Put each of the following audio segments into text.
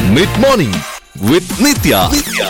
mid morning with Nithya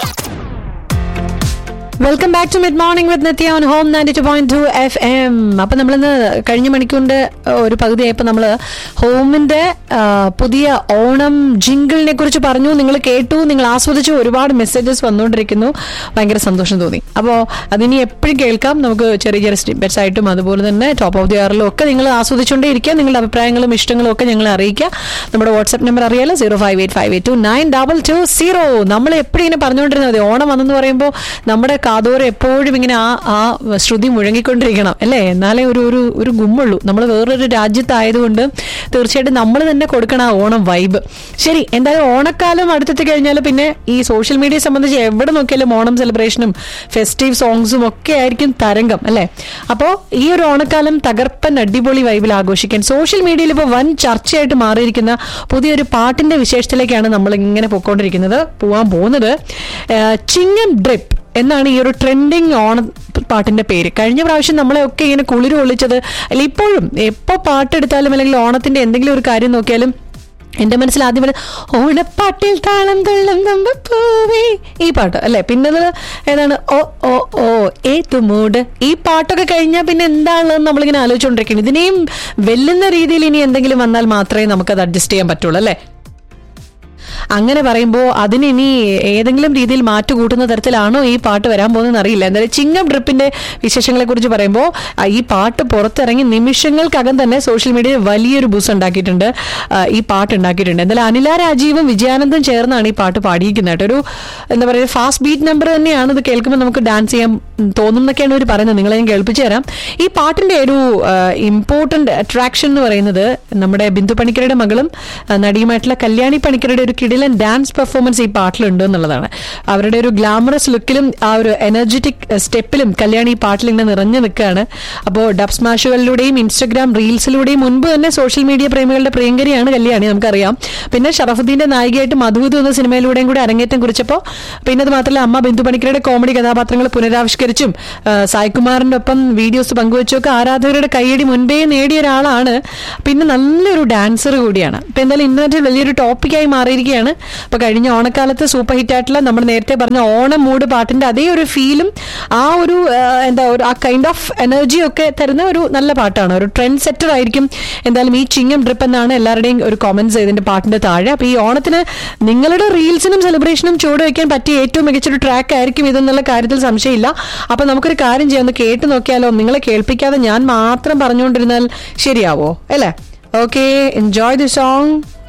welcome back to mid morning with Nithya on home ninety two point two FM എം അപ്പൊ നമ്മളിന്ന് കഴിഞ്ഞ മണിക്കൂറിന്റെ ഒരു പകുതിയായപ്പോൾ നമ്മൾ ഹോമിന്റെ ആ, പുതിയ ഓണം ജിങ്കിളിനെ കുറിച്ച് പറഞ്ഞു നിങ്ങൾ കേട്ടു നിങ്ങൾ ആസ്വദിച്ചു ഒരുപാട് മെസ്സേജസ് വന്നുകൊണ്ടിരിക്കുന്നു ഭയങ്കര സന്തോഷം തോന്നി അപ്പോൾ അതിനി എപ്പോഴും കേൾക്കാം നമുക്ക് ചെറിയ ചെറിയ സ്നിപ്പറ്റ്സ് ആയിട്ടും അതുപോലെ തന്നെ ടോപ്പ് ഓഫ് ദി ആറിലും ഒക്കെ നിങ്ങൾ ആസ്വദിച്ചുകൊണ്ടേ ഇരിക്കുക നിങ്ങളുടെ അഭിപ്രായങ്ങളും ഇഷ്ടങ്ങളും ഒക്കെ ഞങ്ങളെ അറിയിക്കുക നമ്മുടെ വാട്സ്ആപ്പ് നമ്പർ അറിയാലോ zero five eight five eight two nine double two zero നമ്മൾ എപ്പോഴും ഇങ്ങനെ പറഞ്ഞുകൊണ്ടിരുന്നത് മതി ഓണം വന്നെന്ന് പറയുമ്പോൾ നമ്മുടെ കാതോരം എപ്പോഴും ഇങ്ങനെ ആ ആ ശ്രുതി മുഴങ്ങിക്കൊണ്ടിരിക്കണം അല്ലേ എന്നാലേ ഒരു ഒരു ഒരു ഗുമ്മുള്ളൂ നമ്മൾ വേറൊരു രാജ്യത്തായതുകൊണ്ട് തീർച്ചയായിട്ടും നമ്മൾ തന്നെ കൊടുക്കണം ആ ഓണം വൈബ് ശരി എന്തായാലും ഓണക്കാലം അടുത്തെത്തി കഴിഞ്ഞാൽ പിന്നെ ഈ സോഷ്യൽ മീഡിയ സംബന്ധിച്ച് എവിടെ നോക്കിയാലും ഓണം സെലിബ്രേഷനും ഫെസ്റ്റീവ് സോങ്സും ഒക്കെ ആയിരിക്കും തരംഗം അല്ലേ അപ്പോൾ ഈ ഒരു ഓണക്കാലം തകർപ്പൻ അടിപൊളി വൈബിൽ ആഘോഷിക്കാൻ സോഷ്യൽ മീഡിയയിൽ ഇപ്പോൾ വൻ ചർച്ചയായിട്ട് മാറിയിരിക്കുന്ന പുതിയൊരു പാട്ടിന്റെ വിശേഷത്തിലേക്കാണ് നമ്മൾ ഇങ്ങനെ പോയിക്കൊണ്ടിരിക്കുന്നത് പോവാൻ പോകുന്നത് ഏഹ് ചിങ്ങം ഡ്രിപ്പ് എന്നാണ് ഈ ഒരു ട്രെൻഡിങ് ഓണ പാട്ടിന്റെ പേര് കഴിഞ്ഞ പ്രാവശ്യം നമ്മളെയൊക്കെ ഇങ്ങനെ കുളിര് കൊള്ളിച്ചത് അല്ല ഇപ്പോഴും എപ്പോൾ പാട്ടെടുത്താലും അല്ലെങ്കിൽ ഓണത്തിന്റെ എന്തെങ്കിലും ഒരു കാര്യം നോക്കിയാലും എന്റെ മനസ്സിൽ ആദ്യം വരെ ഓണപ്പാട്ടിൽ താളം തുള്ളം നമ്മ പൂവേ ഈ പാട്ട് അല്ലെ പിന്നെ അത് ഏതാണ് ഓ ഓ ഓ ഏതു മൂഡ് ഈ പാട്ടൊക്കെ കഴിഞ്ഞാൽ പിന്നെ എന്താണെന്ന് നമ്മളിങ്ങനെ ആലോചിച്ചുകൊണ്ടിരിക്കുന്നത് ഇതിനെയും വെല്ലുന്ന രീതിയിൽ ഇനി എന്തെങ്കിലും വന്നാൽ മാത്രമേ നമുക്കത് അഡ്ജസ്റ്റ് ചെയ്യാൻ പറ്റുള്ളൂ അല്ലേ അങ്ങനെ പറയുമ്പോൾ അതിനിനി ഏതെങ്കിലും രീതിയിൽ മാറ്റു കൂട്ടുന്ന തരത്തിലാണോ ഈ പാട്ട് വരാൻ പോകുന്നതെന്ന് അറിയില്ല എന്തായാലും ചിങ്ങം ഡ്രിപ്പിന്റെ വിശേഷങ്ങളെ കുറിച്ച് പറയുമ്പോൾ ആ, ഈ പാട്ട് പുറത്തിറങ്ങി നിമിഷങ്ങൾക്കകം തന്നെ സോഷ്യൽ മീഡിയയിൽ വലിയൊരു ബൂസ് ഉണ്ടാക്കിയിട്ടുണ്ട് ആ, ഈ പാട്ട് ഉണ്ടാക്കിയിട്ടുണ്ട് എന്തായാലും അനില രാജീവും വിജയാനന്ദും ചേർന്നാണ് ഈ പാട്ട് പാടിയിരിക്കുന്നത് കേട്ടോ ഒരു എന്താ പറയുക ഫാസ്റ്റ് ബീറ്റ് നമ്പർ തന്നെയാണ് ഇത് കേൾക്കുമ്പോൾ നമുക്ക് ഡാൻസ് ചെയ്യാൻ തോന്നും എന്നൊക്കെയാണ് ഇവർ പറയുന്നത് നിങ്ങളെ ഞാൻ കേൾപ്പിച്ചു തരാം ഈ പാട്ടിന്റെ ഒരു ഇമ്പോർട്ടന്റ് അട്രാക്ഷൻ എന്ന് പറയുന്നത് നമ്മുടെ ബിന്ദു പണിക്കരുടെ മകളും ആ, നടിയുമായിട്ടുള്ള കല്യാണി പണിക്കരുടെ ഒരു കിടിലൻ ഡാൻസ് പെർഫോമൻസ് ഈ പാട്ടിലുണ്ട് എന്നുള്ളതാണ് അവരുടെ ഒരു ഗ്ലാമറസ് ലുക്കിലും ആ ഒരു എനർജറ്റിക് സ്റ്റെപ്പിലും കല്യാണി ഈ പാട്ടിൽ ഇങ്ങനെ നിറഞ്ഞു നിൽക്കുകയാണ് അപ്പോൾ ഡബ് സ്മാഷുകളിലൂടെയും ഇൻസ്റ്റഗ്രാം റീൽസിലൂടെയും മുൻപ് തന്നെ സോഷ്യൽ മീഡിയ പ്രേമികളുടെ പ്രിയങ്കരിയാണ് കല്യാണി നമുക്കറിയാം പിന്നെ ഷറഫുദ്ദീന്റെ നായികയായിട്ട് മധുവിധു എന്ന സിനിമയിലൂടെയും കൂടി അരങ്ങേറ്റം കുറിച്ചപ്പോൾ പിന്നെ അത് മാത്രമല്ല അമ്മ ബിന്ദു പണിക്കരുടെ കോമഡി കഥാപാത്രങ്ങൾ പുനരാവിഷ്കരിച്ചും ആ, സായ്കുമാറിന്റെ ഒപ്പം വീഡിയോസ് പങ്കുവച്ചൊക്കെ ആരാധകരുടെ കൈയടി മുൻപേ നേടിയ ഒരാളാണ് പിന്നെ നല്ലൊരു ഡാൻസർ കൂടിയാണ് ഇപ്പൊ എന്തായാലും ഇന്റർനെറ്റിൽ വലിയൊരു ടോപ്പിക്കായി മാറിയിരിക്കുകയാണ് അപ്പൊ കഴിഞ്ഞ ഓണക്കാലത്ത് സൂപ്പർ ഹിറ്റ് ആയിട്ടുള്ള നമ്മൾ നേരത്തെ പറഞ്ഞ ഓണം മൂഡ് പാട്ടിന്റെ അതേ ഒരു ഫീലും ആ ഒരു ആ, എന്താ ഒരു ആ കൈൻഡ് ഓഫ് എനർജി ഒക്കെ തരുന്ന ഒരു നല്ല പാട്ടാണ് ഒരു ട്രെൻഡ് സെറ്റർ ആയിരിക്കും എന്തായാലും ഈ ചിങ്ങം ഡ്രിപ്പ് എന്നാണ് എല്ലാവരുടെയും ഒരു കോമന്റ്സ് ഇതിന്റെ പാട്ടിന്റെ താഴെ അപ്പൊ ഈ ഓണത്തിന് നിങ്ങളുടെ റീൽസിനും സെലിബ്രേഷനും ചുവട് വെക്കാൻ പറ്റിയ ഏറ്റവും മികച്ചൊരു ട്രാക്ക് ആയിരിക്കും ഇതെന്നുള്ള കാര്യത്തിൽ സംശയമില്ല അപ്പൊ നമുക്കൊരു കാര്യം ചെയ്യാം ഒന്ന് കേട്ട് നോക്കിയാലോ നിങ്ങളെ കേൾപ്പിക്കാതെ ഞാൻ മാത്രം പറഞ്ഞുകൊണ്ടിരുന്നാൽ ശരിയാവോ അല്ലേ ഓക്കെ എൻജോയ് ദി സോങ്